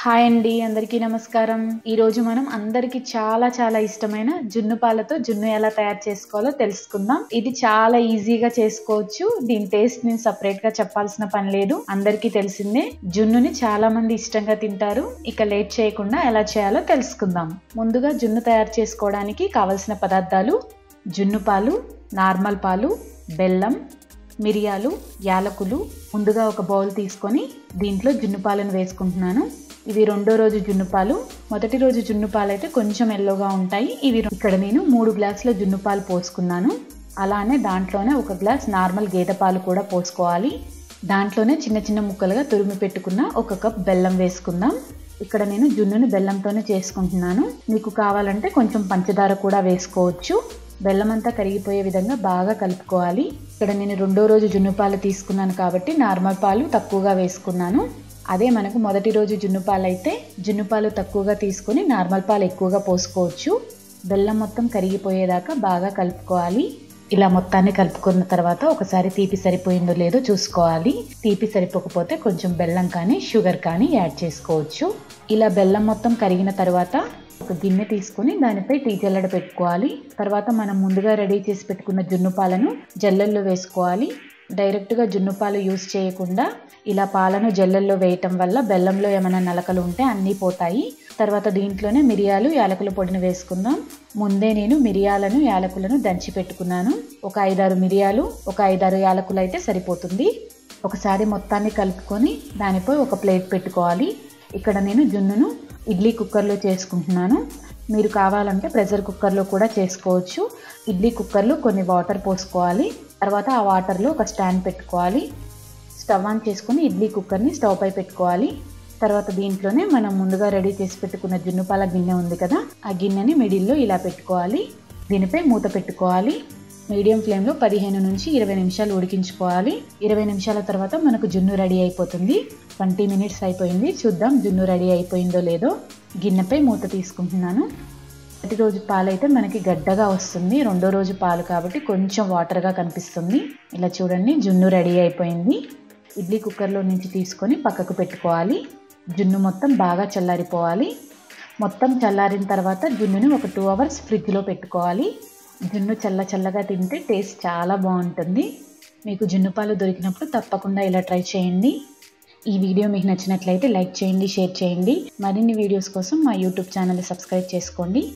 hi అండి అందరికీ నమస్కారం ఈరోజు మనం అందరికీ చాలా చాలా ఇష్టమైన జున్ను పాలతో జున్ను ఎలా తయారు చేసుకోవాలో తెలుసుకుందాం ఇది చాలా ఈజీగా చేసుకోవచ్చు దీని టేస్ట్ నేను సపరేట్ గా చెప్పాల్సిన పని లేదు అందరికీ తెలిసిందే జున్నుని చాలా మంది ఇష్టంగా తింటారు ఇక లేట్ చేయకుండా ఎలా చేయాలో తెలుసుకుందాం ముందుగా జున్ను తయారు చేసుకోవడానికి కావలసిన పదార్థాలు జున్ను పాలు నార్మల్ పాలు బెల్లం మిరియాలు యాలకులు ముందుగా ఒక బౌల్ తీసుకొని దీంట్లో జున్ను పాలను వేసుకుంటున్నాను ఇవి రెండో రోజు జున్ను పాలు మొదటి రోజు జున్ను పాలు అయితే కొంచెం ఎల్లోగా ఉంటాయి ఇవి ఇక్కడ నేను మూడు గ్లాసుల జున్ను పాలు పోసుకున్నాను అలానే దాంట్లోనే ఒక గ్లాస్ నార్మల్ గేదె పాలు కూడా పోసుకోవాలి దాంట్లోనే చిన్న చిన్న ముక్కలుగా తురిమి పెట్టుకున్న ఒక కప్ బెల్లం వేసుకుందాం ఇక్కడ నేను జున్నుని బెల్లంతోనే చేసుకుంటున్నాను మీకు కావాలంటే కొంచెం పంచదార కూడా వేసుకోవచ్చు బెల్లం అంతా కరిగిపోయే విధంగా బాగా కలుపుకోవాలి ఇక్కడ నేను రెండో రోజు జున్ను పాలు తీసుకున్నాను కాబట్టి నార్మల్ పాలు తక్కువగా వేసుకున్నాను అదే మనకు మొదటి రోజు జున్ను పాలు అయితే జున్ను పాలు తక్కువగా తీసుకొని నార్మల్ పాలు ఎక్కువగా పోసుకోవచ్చు బెల్లం మొత్తం కరిగిపోయేదాకా బాగా కలుపుకోవాలి ఇలా మొత్తాన్ని కలుపుకున్న తర్వాత ఒకసారి తీపి సరిపోయిందో లేదో చూసుకోవాలి తీపి సరిపోకపోతే కొంచెం బెల్లం కానీ షుగర్ కానీ యాడ్ చేసుకోవచ్చు ఇలా బెల్లం మొత్తం కరిగిన తర్వాత ఒక గిన్నె తీసుకొని దానిపై టీ జల్లెడ పెట్టుకోవాలి తర్వాత మనం ముందుగా రెడీ చేసి పెట్టుకున్న జున్ను పాలను జల్లెల్లో వేసుకోవాలి డైరెక్ట్గా జున్ను పాలు యూస్ చేయకుండా ఇలా పాలను జల్లెల్లో వేయటం వల్ల బెల్లంలో ఏమైనా నలకలు ఉంటే అన్నీ పోతాయి తర్వాత దీంట్లోనే మిరియాలు యాలకుల పొడిని వేసుకుందాం ముందే నేను మిరియాలను యాలకులను దంచి పెట్టుకున్నాను ఒక ఐదారు మిరియాలు ఒక ఐదారు యాలకులు అయితే సరిపోతుంది ఒకసారి మొత్తాన్ని కలుపుకొని దానిపై ఒక ప్లేట్ పెట్టుకోవాలి ఇక్కడ నేను జున్నును ఇడ్లీ కుక్కర్లో చేసుకుంటున్నాను మీరు కావాలంటే ప్రెషర్ కుక్కర్లో కూడా చేసుకోవచ్చు ఇడ్లీ కుక్కర్లో కొన్ని వాటర్ పోసుకోవాలి తర్వాత ఆ వాటర్లో ఒక స్టాండ్ పెట్టుకోవాలి స్టవ్ ఆన్ చేసుకుని ఇడ్లీ కుక్కర్ని స్టవ్ పై పెట్టుకోవాలి తర్వాత దీంట్లోనే మనం ముందుగా రెడీ చేసి పెట్టుకున్న జున్నుపాల గిన్నె ఉంది కదా ఆ గిన్నెని మిడిల్లో ఇలా పెట్టుకోవాలి దీనిపై మూత పెట్టుకోవాలి మీడియం ఫ్లేమ్లో పదిహేను నుంచి ఇరవై నిమిషాలు ఉడికించుకోవాలి ఇరవై నిమిషాల తర్వాత మనకు జున్ను రెడీ అయిపోతుంది ట్వంటీ మినిట్స్ అయిపోయింది చూద్దాం జున్ను రెడీ అయిపోయిందో లేదో గిన్నెపై మూత తీసుకుంటున్నాను మొదటి రోజు పాలు అయితే మనకి గడ్డగా వస్తుంది రెండో రోజు పాలు కాబట్టి కొంచెం వాటర్గా కనిపిస్తుంది ఇలా చూడండి జున్ను రెడీ అయిపోయింది ఇడ్లీ కుక్కర్లో నుంచి తీసుకొని పక్కకు పెట్టుకోవాలి జున్ను మొత్తం బాగా చల్లారిపోవాలి మొత్తం చల్లారిన తర్వాత జున్నుని ఒక టూ అవర్స్ ఫ్రిడ్జ్లో పెట్టుకోవాలి జున్ను చల్ల చల్లగా తింటే టేస్ట్ చాలా బాగుంటుంది మీకు జున్ను పాలు దొరికినప్పుడు తప్పకుండా ఇలా ట్రై చేయండి ఈ వీడియో మీకు నచ్చినట్లయితే లైక్ చేయండి షేర్ చేయండి మరిన్ని వీడియోస్ కోసం మా యూట్యూబ్ ఛానల్ సబ్స్క్రైబ్ చేసుకోండి